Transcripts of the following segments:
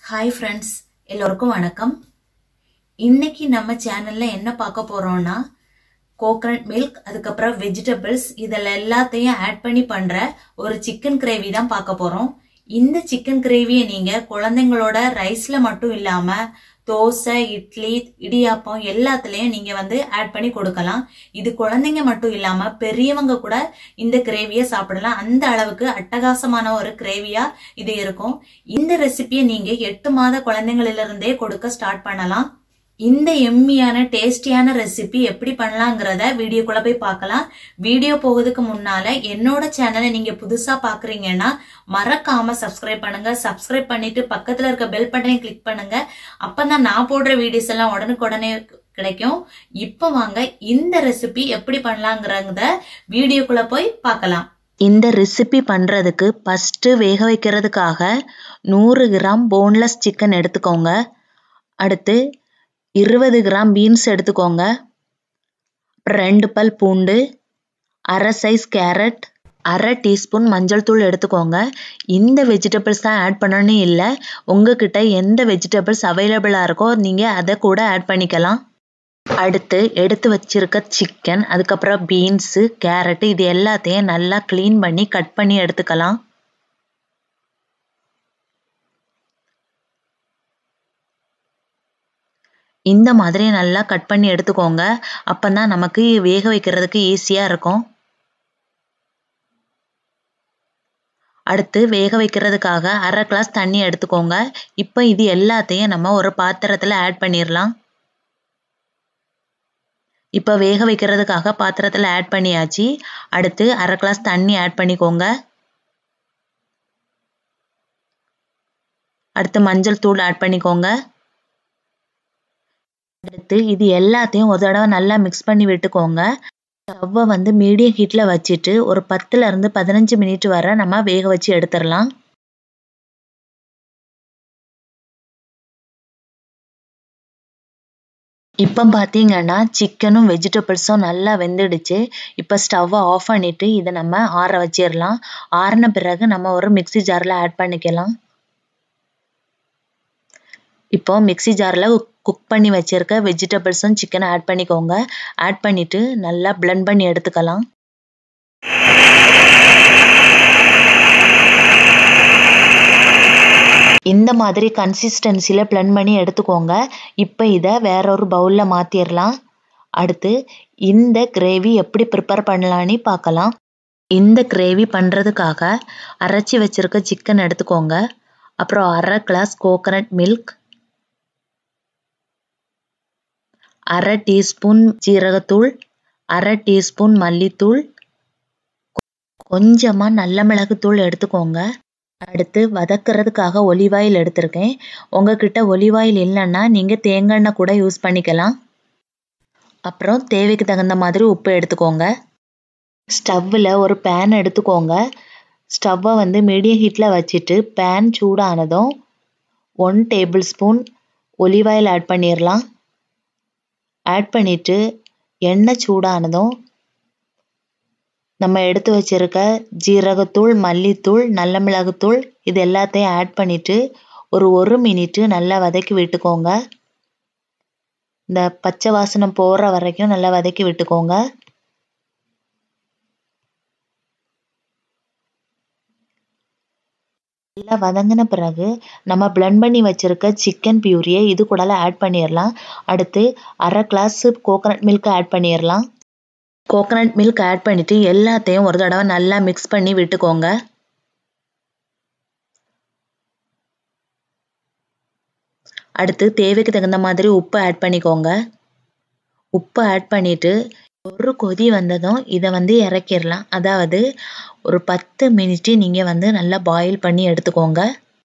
hi friends எல்லோருக்கும் வணக்கம் இன்னைக்கு நம்ம சேனல்ல என்ன பார்க்க போறோம்னா கோகனட் மில்க் அதுக்கப்புறம் வெஜிடபிள்ஸ் இதில் எல்லாத்தையும் ஆட் பண்ணி பண்ற ஒரு சிக்கன் கிரேவி தான் பார்க்க போறோம் இந்த சிக்கன் கிரேவியை நீங்க குழந்தைங்களோட ரைஸ்ல மட்டும் இல்லாம தோசை இட்லி இடியாப்பம் எல்லாத்துலயும் நீங்க வந்து ஆட் பண்ணி கொடுக்கலாம் இது குழந்தைங்க மட்டும் இல்லாம பெரியவங்க கூட இந்த கிரேவியை சாப்பிடலாம் அந்த அளவுக்கு அட்டகாசமான ஒரு கிரேவியா இது இருக்கும் இந்த ரெசிபியை நீங்க எட்டு மாத குழந்தைங்களில இருந்தே கொடுக்க ஸ்டார்ட் பண்ணலாம் இந்த எம்மியான டேஸ்டியான ரெசிபி எப்படி பண்ணலாங்கிறத வீடியோக்குள்ள போய் பார்க்கலாம் வீடியோ போகிறதுக்கு முன்னால என்னோட சேனலை நீங்க புதுசா பாக்குறீங்கன்னா மறக்காம சப்ஸ்கிரைப் பண்ணுங்க சப்ஸ்கிரைப் பண்ணிட்டு பக்கத்துல இருக்க பெல் பட்டனை கிளிக் பண்ணுங்க அப்பதான் நான் போடுற வீடியோஸ் எல்லாம் உடனுக்குடனே கிடைக்கும் இப்போ வாங்க இந்த ரெசிபி எப்படி பண்ணலாங்கிறத வீடியோக்குள்ள போய் பார்க்கலாம் இந்த ரெசிபி பண்ணுறதுக்கு ஃபஸ்ட்டு வேக வைக்கிறதுக்காக நூறு கிராம் போன்லெஸ் சிக்கன் எடுத்துக்கோங்க அடுத்து இருபது கிராம் பீன்ஸ் எடுத்துக்கோங்க ரெண்டு பல் பூண்டு அரை சைஸ் கேரட் அரை டீஸ்பூன் மஞ்சள் தூள் எடுத்துக்கோங்க இந்த வெஜிடபிள்ஸ் தான் ஆட் பண்ணணும் இல்லை உங்ககிட்ட எந்த வெஜிடபிள்ஸ் அவைலபிளாக இருக்கோ நீங்கள் அதை கூட ஆட் பண்ணிக்கலாம் அடுத்து எடுத்து வச்சிருக்க சிக்கன் அதுக்கப்புறம் பீன்ஸு கேரட்டு இது எல்லாத்தையும் நல்லா க்ளீன் பண்ணி கட் பண்ணி எடுத்துக்கலாம் இந்த மாதிரி நல்லா கட் பண்ணி எடுத்துக்கோங்க அப்போ தான் நமக்கு வேக வைக்கிறதுக்கு ஈஸியாக இருக்கும் அடுத்து வேக வைக்கிறதுக்காக அரை கிளாஸ் தண்ணி எடுத்துக்கோங்க இப்போ இது எல்லாத்தையும் நம்ம ஒரு பாத்திரத்தில் ஆட் பண்ணிடலாம் இப்போ வேக வைக்கிறதுக்காக பாத்திரத்தில் ஆட் பண்ணியாச்சு அடுத்து அரை கிளாஸ் தண்ணி ஆட் பண்ணிக்கோங்க அடுத்து மஞ்சள் தூள் ஆட் பண்ணிக்கோங்க அடுத்து இது எல்லாத்தையும் ஒரு தடவை நல்லா மிக்ஸ் பண்ணி விட்டுக்கோங்க ஸ்டவ்வை வந்து மீடியம் ஹீட்டில் வச்சுட்டு ஒரு பத்துல இருந்து பதினஞ்சு மினிட் வரை நம்ம வேக வச்சு எடுத்துடலாம் இப்போ பார்த்தீங்கன்னா சிக்கனும் வெஜிடபிள்ஸும் நல்லா வெந்துடுச்சு இப்போ ஸ்டவ்வை ஆஃப் பண்ணிவிட்டு இதை நம்ம ஆற வச்சிடலாம் ஆறின பிறகு நம்ம ஒரு மிக்சி ஜாரில் ஆட் பண்ணிக்கலாம் இப்போ மிக்சி ஜாரில் குக் பண்ணி வச்சுருக்க வெஜிடபிள்ஸும் சிக்கனை ஆட் பண்ணிக்கோங்க ஆட் பண்ணிவிட்டு நல்லா பிளெண்ட் பண்ணி எடுத்துக்கலாம் இந்த மாதிரி கன்சிஸ்டன்சியில் பிளெண்ட் பண்ணி எடுத்துக்கோங்க இப்போ இதை வேற ஒரு பவுலில் மாற்றிடலாம் அடுத்து இந்த கிரேவி எப்படி ப்ரிப்பேர் பண்ணலான்னு பார்க்கலாம் இந்த கிரேவி பண்ணுறதுக்காக அரைச்சி வச்சுருக்க சிக்கன் எடுத்துக்கோங்க அப்புறம் அரை கிளாஸ் கோகனட் மில்க் அரை டீஸ்பூன் ஜீரகத்தூள் அரை டீஸ்பூன் மல்லித்தூள் கொஞ்சமாக நல்ல மிளகுத்தூள் எடுத்துக்கோங்க அடுத்து வதக்கிறதுக்காக ஒலிவாயில் எடுத்திருக்கேன் உங்ககிட்ட ஒலிவாயில் இல்லைன்னா நீங்கள் தேங்காய் எண்ணெய் கூட யூஸ் பண்ணிக்கலாம் அப்புறம் தேவைக்கு தகுந்த மாதிரி உப்பு எடுத்துக்கோங்க ஸ்டவ்வில் ஒரு பேன் எடுத்துக்கோங்க ஸ்டவ்வை வந்து மீடியம் ஹீட்டில் வச்சுட்டு பேன் சூடானதும் one tablespoon olive oil add பண்ணிடலாம் ஆட் பண்ணிவிட்டு எண்ணெய் சூடானதும் நம்ம எடுத்து வச்சுருக்க ஜீரகத்தூள் மல்லித்தூள் நல்ல மிளகுத்தூள் இது எல்லாத்தையும் ஆட் பண்ணிவிட்டு ஒரு ஒரு மினிட்டு நல்லா வதக்கி விட்டுக்கோங்க இந்த பச்சை வாசனை போகிற வரைக்கும் நல்லா வதக்கி விட்டுக்கோங்க நல்லா வதங்கின பிறகு நம்ம பிளெண்ட் பண்ணி வச்சுருக்க சிக்கன் பியூரியை இது கூட ஆட் பண்ணிடலாம் அடுத்து அரை கிளாஸ் கோகனட் மில்க் ஆட் பண்ணிடலாம் கோகனட் மில்க் ஆட் பண்ணிவிட்டு எல்லாத்தையும் ஒரு தடவை நல்லா மிக்ஸ் பண்ணி விட்டுக்கோங்க அடுத்து தேவைக்கு தகுந்த மாதிரி உப்பு ஆட் பண்ணிக்கோங்க உப்பு ஆட் பண்ணிவிட்டு ஒரு கொதி வந்ததும் இதை வந்து இறக்கிடலாம் அதாவது ஒரு பத்து மினிட்டு நீங்கள் வந்து நல்லா பாயில் பண்ணி எடுத்துக்கோங்க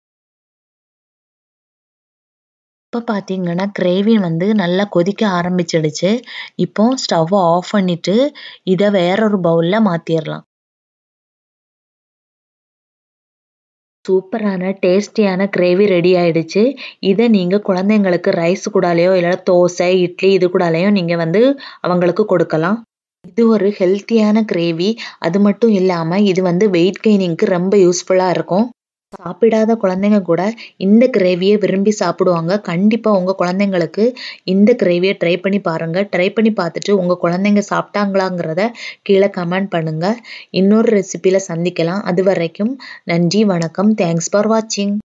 இப்போ பார்த்தீங்கன்னா கிரேவி வந்து நல்லா கொதிக்க ஆரம்பிச்சிடுச்சு இப்போ ஸ்டவ்வை ஆஃப் பண்ணிவிட்டு இதை வேறொரு பவுலில் மாற்றிடலாம் சூப்பரான டேஸ்டியான கிரேவி ரெடி ஆயிடுச்சு இதை நீங்கள் குழந்தைங்களுக்கு ரைஸ் கூடாலேயோ இல்லை தோசை இட்லி இது கூடாலேயும் நீங்கள் வந்து அவங்களுக்கு கொடுக்கலாம் இது ஒரு ஹெல்த்தியான கிரேவி அது மட்டும் இல்லாமல் இது வந்து வெயிட் கெய்னிங்க்கு ரொம்ப யூஸ்ஃபுல்லாக இருக்கும் சாப்பிடாத குழந்தைங்க கூட இந்த கிரேவியை விரும்பி சாப்பிடுவாங்க கண்டிப்பாக உங்கள் குழந்தைங்களுக்கு இந்த கிரேவியை ட்ரை பண்ணி பாருங்கள் ட்ரை பண்ணி பார்த்துட்டு உங்கள் குழந்தைங்க சாப்பிட்டாங்களாங்கிறத கீழே கமெண்ட் பண்ணுங்கள் இன்னொரு ரெசிபியில் சந்திக்கலாம் அது வரைக்கும் நன்றி வணக்கம் தேங்க்ஸ் ஃபார் வாட்சிங்